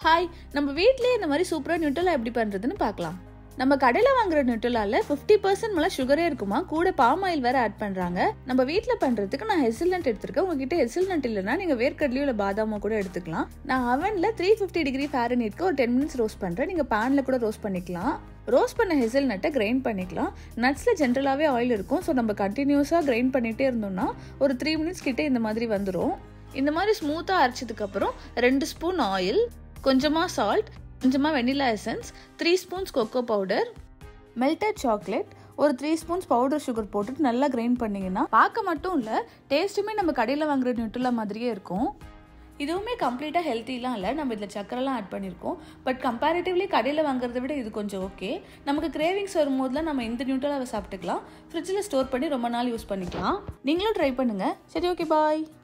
hi நம்ம வீட்லயே இந்த மாதிரி சூப்பராக நியூட்டலா எப்படி பண்ணுறதுன்னு பார்க்கலாம் நம்ம கடையில் வாங்குற நியூட்டலால ஃபிஃப்டி பர்சன்ட் மேலே சுகரே இருக்குமா கூட பாம் ஆயில் வேற ஆட் பண்ணுறாங்க நம்ம வீட்டில் பண்ணுறதுக்கு நான் ஹெசில்நட் எடுத்திருக்கேன் உங்ககிட்ட ஹெசில்நட் இல்லைன்னா நீங்கள் வேர்க்கடலையோ இல்லை பாதாமோ கூட எடுத்துக்கலாம் நான் அவனில் த்ரீ ஃபிஃப்டி டிகிரி ஃபேரனீட்க்கு ஒரு டென் மினிட்ஸ் ரோஸ்ட் பண்ணுறேன் நீங்கள் பேனில் கூட ரோஸ்ட் பண்ணிக்கலாம் ரோஸ்ட் பண்ண ஹெசல் நட்டை கிரைண்ட் பண்ணிக்கலாம் நட்ஸில் ஜென்ரலாகவே ஆயில் இருக்கும் ஸோ நம்ம கண்டினியூஸாக கிரைண்ட் பண்ணிகிட்டே இருந்தோம்னா ஒரு த்ரீ மினிட்ஸ் கிட்டே இந்த மாதிரி வந்துடும் இந்த மாதிரி ஸ்மூத்தாக அரைச்சதுக்கப்புறம் ரெண்டு ஸ்பூன் ஆயில் கொஞ்சமாக சால்ட் கொஞ்சமாக vanilla essence three spoons cocoa powder melted chocolate ஒரு த்ரீ ஸ்பூன்ஸ் பவுடர் சுகர் போட்டுட்டு நல்லா கிரைண்ட் பண்ணிங்கன்னா பார்க்க மட்டும் இல்லை டேஸ்ட்டுமே நம்ம கடையில் வாங்குற நியூட்ரலா மாதிரியே இருக்கும் இதுவுமே கம்ப்ளீட்டாக ஹெல்த்திலாம் இல்லை நம்ம இதில் சக்கரெல்லாம் ஆட் பண்ணியிருக்கோம் பட் கம்பேரிட்டிவ்லி கடையில் வாங்குறத விட இது கொஞ்சம் ஓகே நமக்கு கிரேவிங்ஸ் வரும்போதுலாம் நம்ம இந்த நியூட்ரலாவை சாப்பிட்டுக்கலாம் ஃப்ரிட்ஜில் ஸ்டோர் பண்ணி ரொம்ப நாள் யூஸ் பண்ணிக்கலாம் நீங்களும் ட்ரை பண்ணுங்கள் சரி ஓகே பாய்